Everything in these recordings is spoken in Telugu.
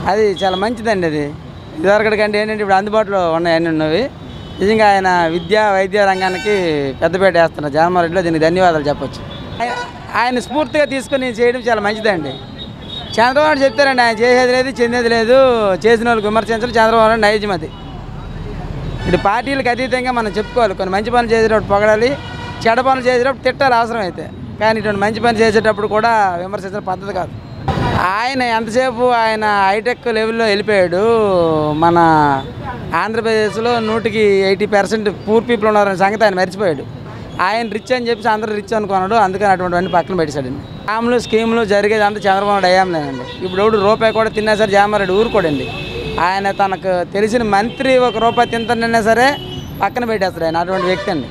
అది చాలా మంచిదండి అది ఇదివరకటి కంటే ఏంటంటే ఇప్పుడు అందుబాటులో ఉన్నాయి అన్నీ ఉన్నవి నిజంగా ఆయన విద్యా వైద్య రంగానికి పెద్దపేట వేస్తున్నారు జగన్మోహన్ రెడ్డిలో దీనికి ధన్యవాదాలు చెప్పొచ్చు ఆయన- ఆయన స్ఫూర్తిగా తీసుకొని చేయడం చాలా మంచిదండి చంద్రబాబు నాయుడు చెప్తారండి ఆయన చేసేది లేదు చెందేది లేదు చేసిన వాళ్ళకి విమర్శించాలి చంద్రబాబు నాయుడు నైజం అది ఇటు పార్టీలకు అతీతంగా మనం చెప్పుకోవాలి కొన్ని మంచి పనులు చేసేటప్పుడు పొగడాలి చెడ్డ పనులు చేసేటప్పుడు తిట్టాలి అవసరం అయితే కానీ ఇటువంటి మంచి పని చేసేటప్పుడు కూడా విమర్శించిన పద్ధతి కాదు ఆయన ఎంతసేపు ఆయన హైటెక్ లెవెల్లో వెళ్ళిపోయాడు మన ఆంధ్రప్రదేశ్లో నూటికి ఎయిటీ పర్సెంట్ పూర్ పీపుల్ ఉన్నారనే సంగతి ఆయన మర్చిపోయాడు ఆయన రిచ్ అని చెప్పి అందరూ రిచ్ అనుకున్నాడు అందుకని అటువంటివన్నీ పక్కన పెట్టేశాడండి స్కామ్లు స్కీములు జరిగేది అంతా చంద్రబాబు నాయుడు అయ్యాంలేనండి ఇప్పుడు ఎవడు రూపాయి కూడా తిన్నా సరే జామారెడ్డి ఊరుకోడండి ఆయన తనకు తెలిసిన మంత్రి ఒక రూపాయి తింటానన్నా సరే పక్కన పెట్టేస్తాడు ఆయన అటువంటి వ్యక్తి అండి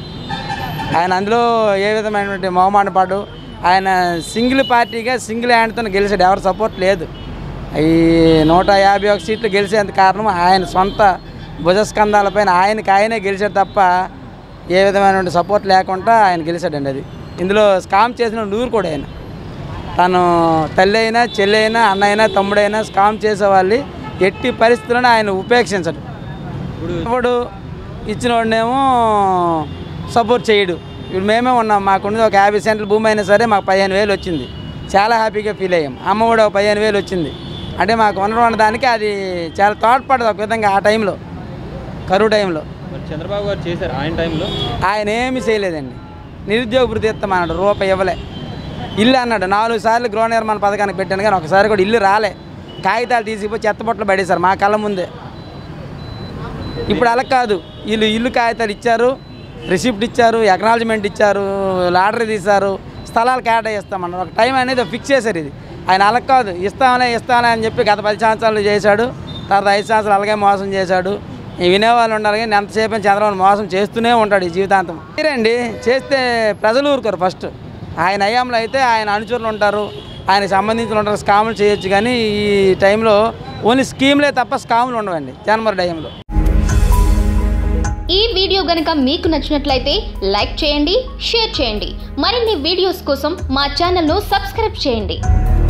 ఆయన అందులో ఏ విధమైనటువంటి మొహమాట పడు ఆయన సింగిల్ పార్టీగా సింగిల్ హ్యాండ్తో గెలిచాడు ఎవరు సపోర్ట్ లేదు ఈ నూట యాభై ఒక సీట్లు గెలిచేందుకు కారణం ఆయన సొంత భుజస్కంధాలపైన ఆయనకి ఆయనే గెలిచాడు తప్ప ఏ విధమైనటువంటి సపోర్ట్ లేకుండా ఆయన గెలిచాడండి అది ఇందులో స్కామ్ చేసిన నూరు కూడా ఆయన తను తల్లి అయినా చెల్లి అయినా అన్న అయినా తమ్ముడైనా స్కామ్ చేసే వాళ్ళు ఎట్టి పరిస్థితులను ఆయన ఉపేక్షించడు ఇప్పుడు ఇచ్చిన వాడినేమో సపోర్ట్ చేయడు ఇప్పుడు మేమే ఉన్నాం మాకున్నది ఒక యాభై సెంట్ల భూమి అయినా సరే మాకు పదిహేను వేలు వచ్చింది చాలా హ్యాపీగా ఫీల్ అయ్యాం అమ్మ కూడా ఒక పదిహేను వేలు వచ్చింది అంటే మాకు ఉండడం అన్న దానికి అది చాలా తోడ్పడదు ఒక విధంగా ఆ టైంలో కరువు టైంలో మరి చంద్రబాబు గారు చేశారు ఆయన టైంలో ఆయన ఏమీ చేయలేదండి నిరుద్యోగ భృతి ఇస్తామన్నాడు రూపాయి ఇవ్వలే ఇల్లు అన్నాడు నాలుగు సార్లు గృహ నిర్మాణ పథకానికి పెట్టాను కానీ ఒకసారి కూడా ఇల్లు రాలే కాగితాలు తీసిపోయి చెత్తబొట్టలు పడేశారు మా కళ్ళ ముందే ఇప్పుడు అలా కాదు వీళ్ళు ఇల్లు కాగితాలు ఇచ్చారు రిసిప్ట్ ఇచ్చారు ఎకనాలజ్మెంట్ ఇచ్చారు లాటరీ తీశారు స్థలాలు కేటాయిస్తామన్నారు ఒక టైం అనేది ఫిక్స్ చేశారు ఇది ఆయన అలా కాదు ఇస్తామనే ఇస్తామనే అని చెప్పి గత పది సంవత్సరాలు చేశాడు తర్వాత ఐదు సంవత్సరాలు అలాగే మోసం చేశాడు ఈ వినేవాళ్ళు ఉండాలి కానీ ఎంతసేపు అయినా చంద్రబాబు మోసం చేస్తూనే ఉంటాడు ఈ జీవితాంతం మీరండి చేస్తే ప్రజలు ఊరుకోరు ఫస్ట్ ఆయన అయ్యాంలో అయితే ఆయన అనుచరులు ఉంటారు ఆయనకు సంబంధించిన ఉంటారు స్కాములు చేయొచ్చు కానీ ఈ టైంలో ఓన్లీ స్కీమ్లే తప్ప స్కాములు ఉండవండి జనవరి టైంలో ఈ వీడియో గనుక మీకు నచ్చినట్లయితే లైక్ చేయండి షేర్ చేయండి మరిన్ని వీడియోస్ కోసం మా ఛానల్ను సబ్స్క్రైబ్ చేయండి